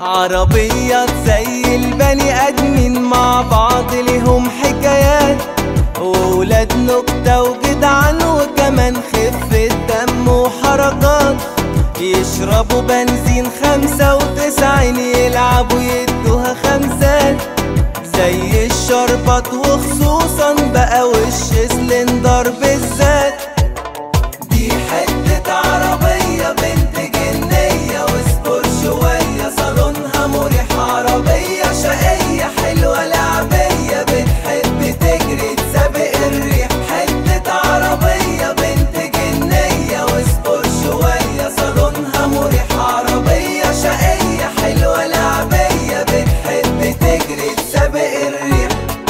عربيات زي البني ادمين مع بعض ليهم حكايات وولاد نكتة وجدعان وكمان خفة دم وحركات يشربوا بنزين خمسة وتسعين يلعبوا يدوها خمسات زي الشربات وخصوصا بقى وش سلندر بالذات دي حتة عربية بنت جنية واصبر شوية صالونها مريح عربية شقية حلوة لعبية بتحب تجري تسابق الريح حتة عربية بنت جنية واصبر شوية صالونها مريح عربية شقية حلوة لعبية بتحب تجري تسابق الريح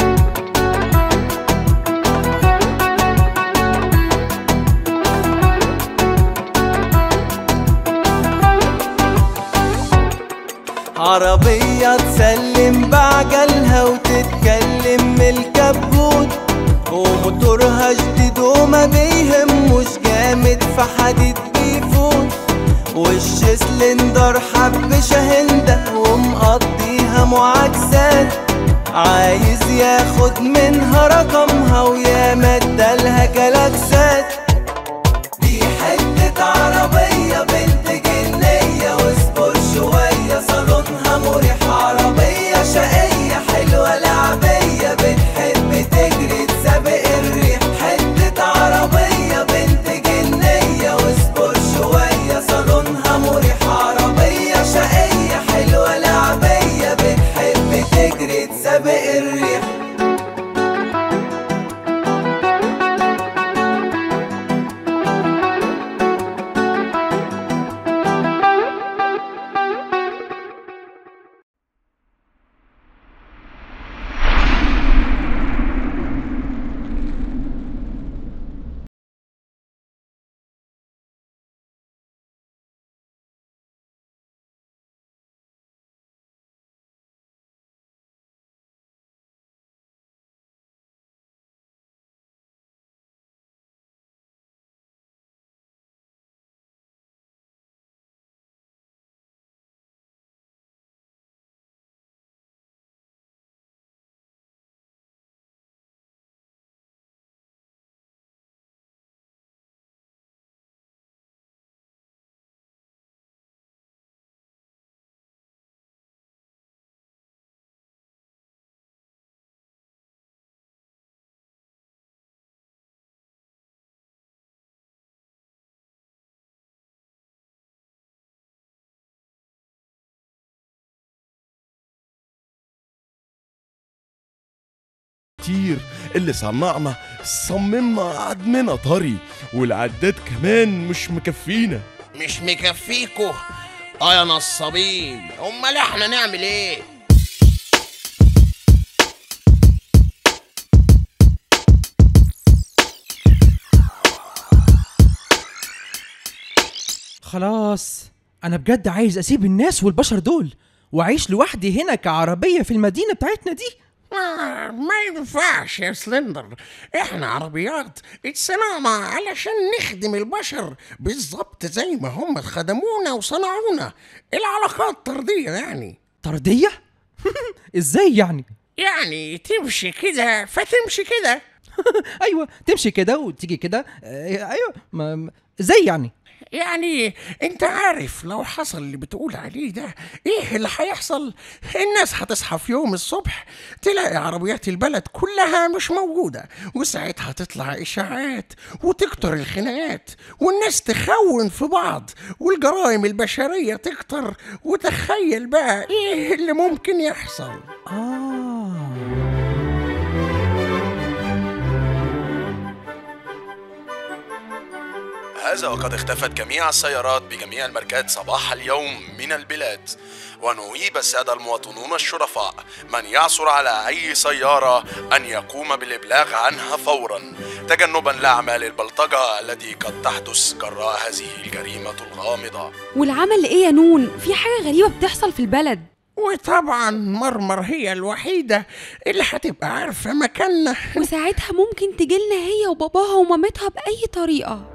عربية تسلم بعجلها وتتكلم من الكبوت وموتورها جديد وما بيهموش جامد في حديد بيفوت وش سلندر حب شهندة ومقضيها معاكسات عايز ياخد منها رقمها ويا مدالها جلاكسات دي حتة عربية بنت جنية واصبر شوية صالونها مريح عربية شقية حلوة لعبية بتحب تجري تسابق الريح حتة عربية بنت جنية واصبر شوية صالونها مريح عربية شقية حلوة لعبية بتحب تجري تسابق الريح كتير اللي صنعنا صممنا عدمنا طري والعداد كمان مش مكفينا مش مكفيكوا اه يا نصابين امال احنا نعمل ايه خلاص انا بجد عايز اسيب الناس والبشر دول واعيش لوحدي هنا كعربيه في المدينه بتاعتنا دي آه، ما ينفعش يا سلندر احنا عربيات اتصنعنا علشان نخدم البشر بالظبط زي ما هم خدمونا وصنعونا العلاقات طردية يعني طرديه ازاي يعني يعني تمشي كده فتمشي كده ايوه تمشي كده وتيجي كده آه، ايوه ما ما- ازاي يعني يعني انت عارف لو حصل اللي بتقول عليه ده ايه اللي هيحصل الناس هتصحى في يوم الصبح تلاقي عربيات البلد كلها مش موجودة وساعتها تطلع اشاعات وتكتر الخناقات والناس تخون في بعض والجرائم البشرية تكتر وتخيل بقى ايه اللي ممكن يحصل اه هذا وقد اختفت جميع السيارات بجميع الماركات صباح اليوم من البلاد ونويب السادة المواطنون الشرفاء من يعثر على أي سيارة أن يقوم بالإبلاغ عنها فورا تجنبا لأعمال البلطجة التي قد تحدث جراء هذه الجريمة الغامضة والعمل ايه يا نون في حاجة غريبة بتحصل في البلد وطبعا مرمر هي الوحيدة اللي هتبقى عارفة مكاننا وساعتها ممكن تجيلنا هي وباباها ومامتها بأي طريقة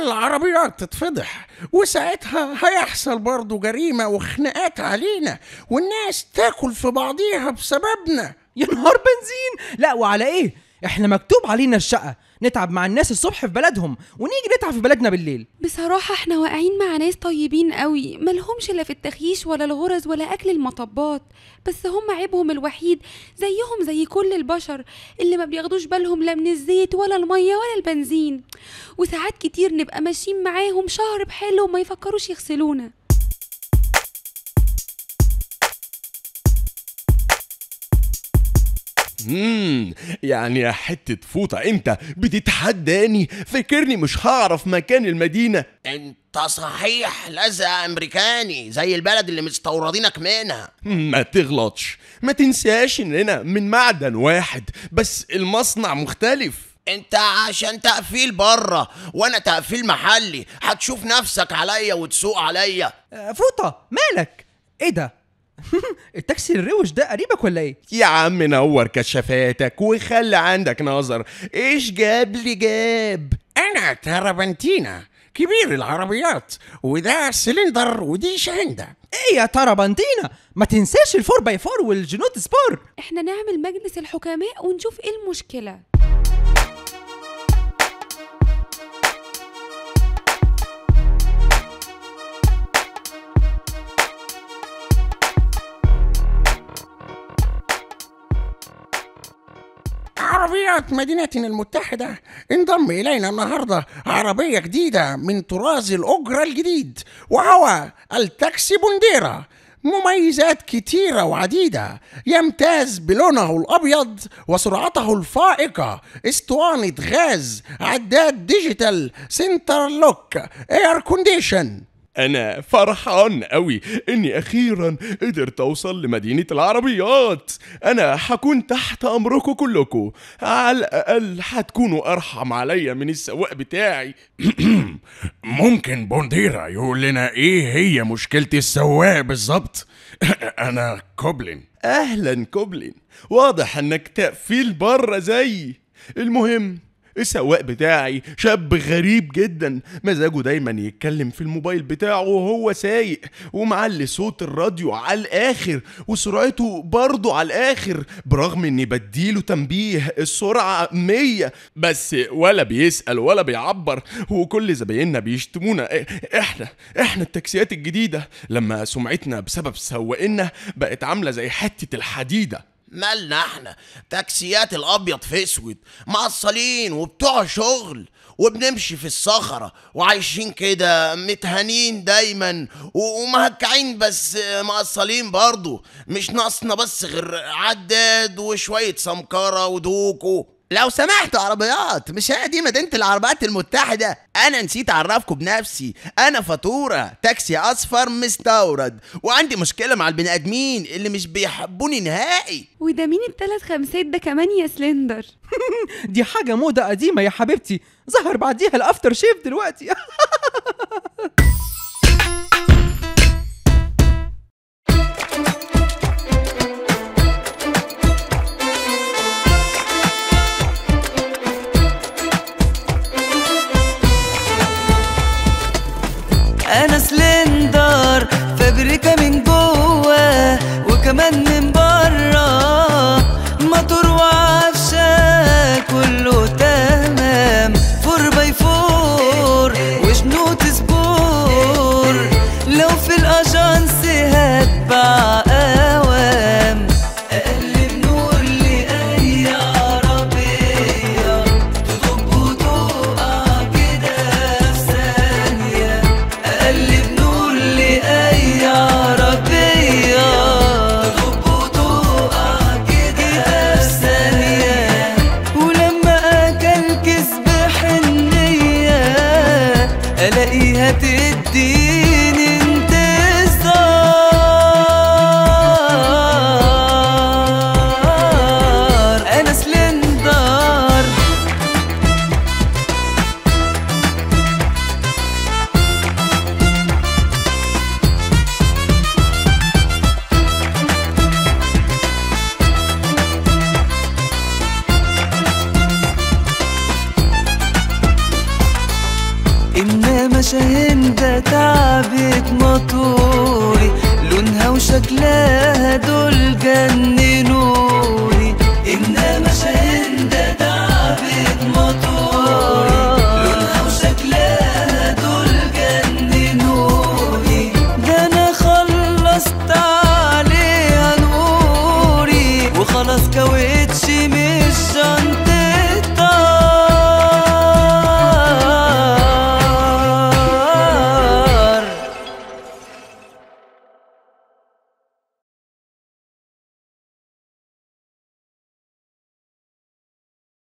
العربيات تتفضح وساعتها هيحصل برضه جريمة وخناقات علينا والناس تاكل في بعضيها بسببنا يا نهار بنزين لا وعلى ايه احنا مكتوب علينا الشقه نتعب مع الناس الصبح في بلدهم ونيجي نتعب في بلدنا بالليل بصراحة احنا واقعين مع ناس طيبين قوي ملهمش لا في التخييش ولا الغرز ولا أكل المطبات بس هم عيبهم الوحيد زيهم زي كل البشر اللي ما بياخدوش بالهم لا من الزيت ولا المية ولا البنزين وساعات كتير نبقى ماشيين معاهم شهر بحاله وما يفكروش يغسلونا امم يعني يا حتة فوطة انت بتتحداني فاكرني مش هعرف مكان المدينة انت صحيح لزق امريكاني زي البلد اللي مستوردينك منها ما تغلطش ما تنساش اننا من معدن واحد بس المصنع مختلف انت عشان تقفيل بره وانا تقفيل محلي هتشوف نفسك عليا وتسوق عليا آه، فوطه مالك ايه ده التاكسي الروش ده قريبك ولا ايه يا عم نور كشافاتك وخلي عندك نظر ايش جاب لي جاب أنا تربنتينا كبير العربيات وده سلندر ودي شهندة ايه يا ترى بنتينا ما تنساش الفور باي فور والجنود سبور احنا نعمل مجلس الحكماء ونشوف ايه المشكلة عربيات مدينتنا المتحدة انضم إلينا النهاردة عربية جديدة من طراز الأجرة الجديد وهو التاكسي بونديرا مميزات كتيرة وعديدة يمتاز بلونه الأبيض وسرعته الفائقة اسطوانة غاز عداد ديجيتال سنتر لوك اير كونديشن انا فرحان قوي اني اخيرا قدرت اوصل لمدينة العربيات انا هكون تحت امركم كلكم على الاقل هتكونوا ارحم عليا من السواق بتاعي ممكن بونديرا يقول لنا ايه هي مشكلة السواق بالظبط انا كوبلين اهلا كوبلين واضح انك تقفيل بره زيي المهم السواق بتاعي شاب غريب جدا مزاجه دايما يتكلم في الموبايل بتاعه وهو سايق ومعلي صوت الراديو على الاخر وسرعته برضه على الاخر برغم اني بديله تنبيه السرعة مية بس ولا بيسأل ولا بيعبر وكل زبايننا بيشتمونا احنا احنا التاكسيات الجديدة لما سمعتنا بسبب سواقنا بقت عاملة زي حتة الحديدة مالنا احنا تاكسيات الابيض في اسود معصلين وبتوع شغل وبنمشي في الصخرة وعايشين كده متهانين دايما و- ومهكعين بس مقصلين برضو مش ناقصنا بس غير عداد وشوية سمكرة ودوكو لو سمحتوا عربيات مش هي دي مدينة العربيات المتحدة أنا نسيت أعرفكم بنفسي أنا فاتورة تاكسي أصفر مستورد وعندي مشكلة مع البني آدمين اللي مش بيحبوني نهائي وده مين التلات خمسات ده كمان يا سلندر دي حاجه موضه قديمه يا حبيبتي ظهر بعديها الافتر شيف دلوقتي انا سلندر فابريكا من جوه وكمان من بره موتور وعفشه كله تمام فور باي فور وشنوط سبور لو في الاجانس هتباع اوام اقلب نور لاي عربيه تطب وتقع كده في ثانيه اقلب نور لاي عربيه تطب وتقع كده في ثانيه ولما اكلكس بحنيه الاقيها تديني انتصار انا سلندر انما شاهين ده تعبت موتوري لونها وشكلها دول جننوني انما شاهين ده تعبت موتوري لونها وشكلها دول جننوني ده انا خلصت عليها نوري وخلاص كويت